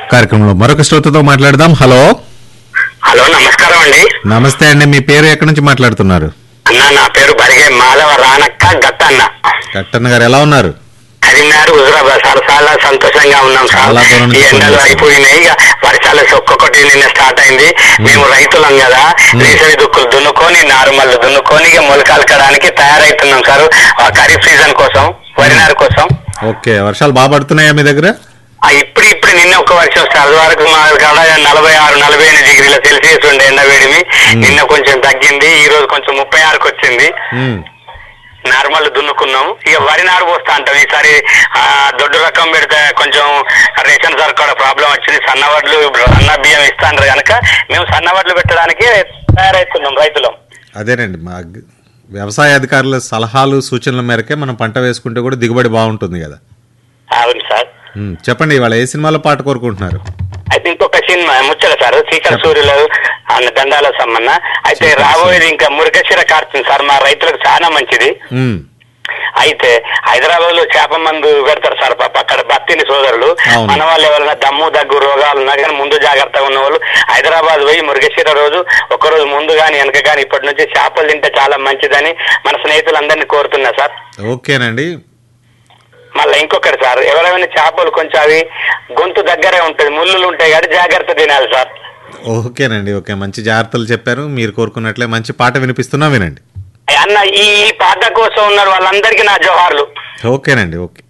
కార్యక్రమంలో మరొక శ్రోతతో మాట్లాడదాం హలో హలో నమస్కారం అండి నమస్తే అండి మీ పేరు ఎక్కడి నుంచి మాట్లాడుతున్నారు అన్న నా పేరు బరిగే మాధవ రానక్క గట్టన్న కట్టన్న గారు ఎలా ఉన్నారు కరీంనగర్ హుజరాబాద్ సార్ చాలా సంతోషంగా ఉన్నాం సార్ చాలా దూరం నుంచి ఈ ఎండలు ఫోన్ చేశారు. అయిపోయినాయి ఇక వర్షాలు ఒక్కొక్కటి నిన్న స్టార్ట్ అయింది మేము రైతులం కదా వేసవి దుక్కులు దున్నుకొని నారుమల్లు దున్నుకొని ఇక మొలకాలకడానికి తయారైతున్నాం సార్ ఆ ఖరీఫ్ సీజన్ కోసం వరి నారు కోసం ఓకే వర్షాలు బాగా పడుతున్నాయా మీ దగ్గర ఆ ఇప్పుడు ఇప్పుడు నిన్న ఒక వర్షం సార్ అది వరకు మా కాడ నలభై ఆరు నలభై ఎనిమిది డిగ్రీల సెల్సియస్ ఉండే ఎండ వేడిమి నిన్న కొంచెం తగ్గింది ఈ రోజు కొంచెం ముప్పై ఆరుకి వచ్చింది ఉమ్, నార్మల్ దున్నుకున్నాం ఇక వరి నారు పోస్తా అంటాం ఈసారి ఆ, దొడ్డు రకం పెడితే కొంచెం రేషన్ సర్కార్ ప్రాబ్లం వచ్చింది సన్నవడ్లు సన్న బియ్యం ఇస్తాండ్రు కనుక మేము సన్నవడ్లు పెట్టడానికి తయారవుతున్నాం రైతులం అదేనండి మా అగ్- వ్యవసాయ అధికారుల సలహాలు సూచనల మేరకే మనం పంట వేసుకుంటే కూడా దిగుబడి బాగుంటుంది కదా అవును సార్ ఉమ్, చెప్పండి ఇవాళ ఏ సినిమాలో పాట కోరుకుంటున్నారు అయితే ఇంకొక సినిమా ముచ్చట సార్ శ్రీకర్ చెప్పండి. సూర్యులు అన్న దండాల సమ్మన్న అయితే శ్రీకర్ రాబోయేది ఇంకా మురగశిర కార్తీన్ సార్ మా రైతులకు చాలా మంచిది ఉమ్, అయితే హైదరాబాద్ లో చేప మందు పెడతారు సార్ పాప అక్కడ భక్తిని సోదరులు అవును. మన వాళ్ళు ఎవరైనా దమ్ము దగ్గు రోగాలు ఉన్నా కానీ ముందు జాగ్రత్తగా ఉన్న వాళ్ళు హైదరాబాద్ పోయి మురుగశిర రోజు ఒక రోజు ముందు కానీ వెనక కానీ ఇప్పటి నుంచి చేపలు తింటే చాలా మంచిదని మన స్నేహితులందరినీ కోరుతున్నా సార్ ఓకేనండి మళ్ళీ ఇంకొకటి సార్ ఎవరైనా చేపలు కొంచెం అవి గొంతు దగ్గరే ఉంటుంది ముళ్ళులు ఉంటాయి కాబట్టి జాగ్రత్త తినాలి సార్ ఓకేనండి ఓకే మంచి జాగ్రత్తలు చెప్పారు మీరు కోరుకున్నట్లే మంచి పాట వినిపిస్తున్నా వినండి అన్న ఈ ఈ పాట కోసం ఉన్నారు వాళ్ళందరికీ నా జోహార్లు ఓకేనండి ఓకే